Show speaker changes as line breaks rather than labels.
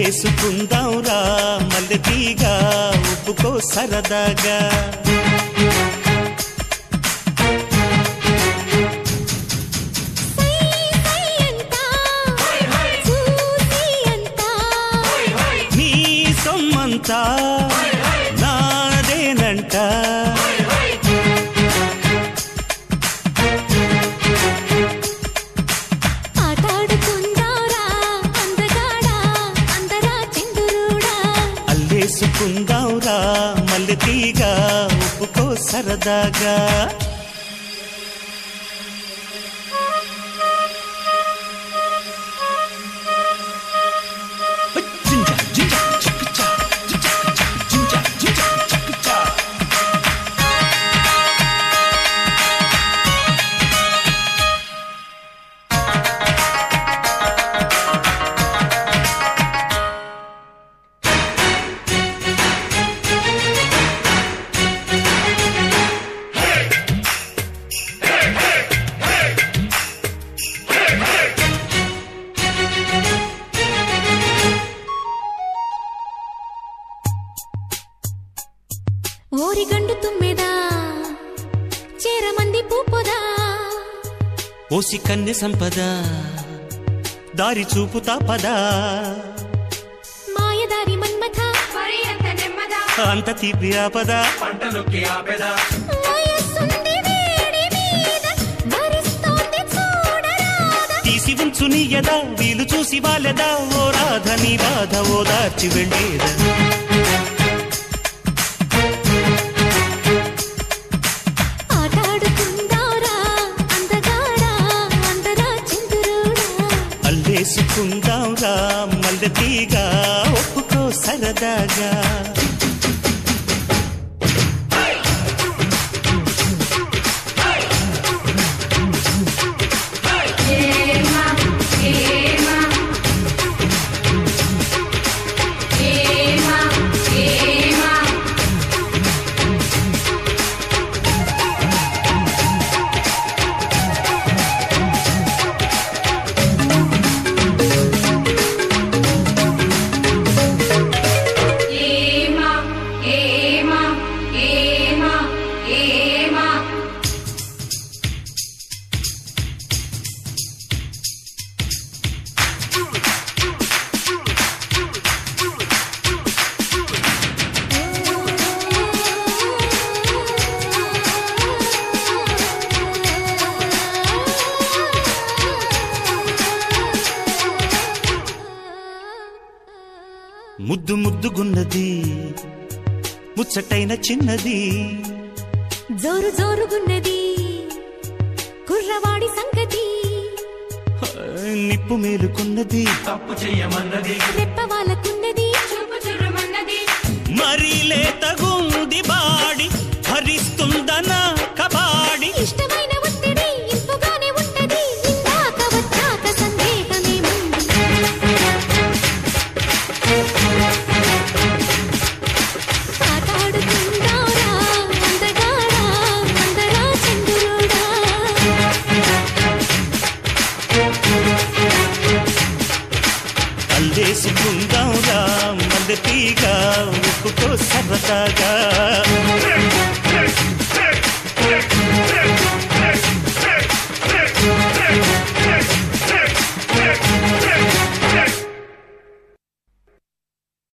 అల్లేసుకుందాంరా మల్లె తీగ ఒప్పుకో సరదాగా
సై సై అంటా చూసి అంటా
నీ సొమ్మంతా నాదేనంట
ఆటాడుకుందారా అందగాడా అందరా చిందురుడా
అల్లేసుకుందాంరా మల్లె తీగ ఒప్పుకో సరదాగా
ఓరిగండు తుమ్మెదా చేరమంది పూపొదా
ఓసి కన్నె సంపద దారి చూపుతా పదా
మాయదారి మన్మథ
అంత తీపి ఆపద
వయస్సుంది వేడి మీద భరిస్తోంది చూడరాదా
తీసి ఉంచు నీ యదా వీలు చూసి వాలెదా ఓ రాధ నీ బాధ ఓ దార్చి వెళ్ళేదా
ఆటాడుకుందారా అందగాడా అందరా చిందురుడా
అల్లేసుకుందాంరా మల్లె తీగ ఒప్పుకో సరదాగా
ఏమా ఏమా ఏమా ఏమా
ముద్దు ముద్దుగున్నది ముచ్చటైన చిన్నది
జోరు జోరుగున్నది కుర్రవాడి సంగతి
నిప్పు మేలుకున్నది
రెప్ప వాళ్ళకున్నది
చూపు చురుమన్నది
మరీ లేతగుంది బాడి భరిస్తుందన కబాడి
ఇష్టమైన ఒత్తిడి ఇంపుగానే ఉంటది ఇందాక వచ్చాక సందేహమేముంది ఆటాడుకుందారా అందగాడా అందరా చంద్రుడా
అల్లేసుకుందాంరా మల్లె తీగ ఒప్పుకో సరదాగా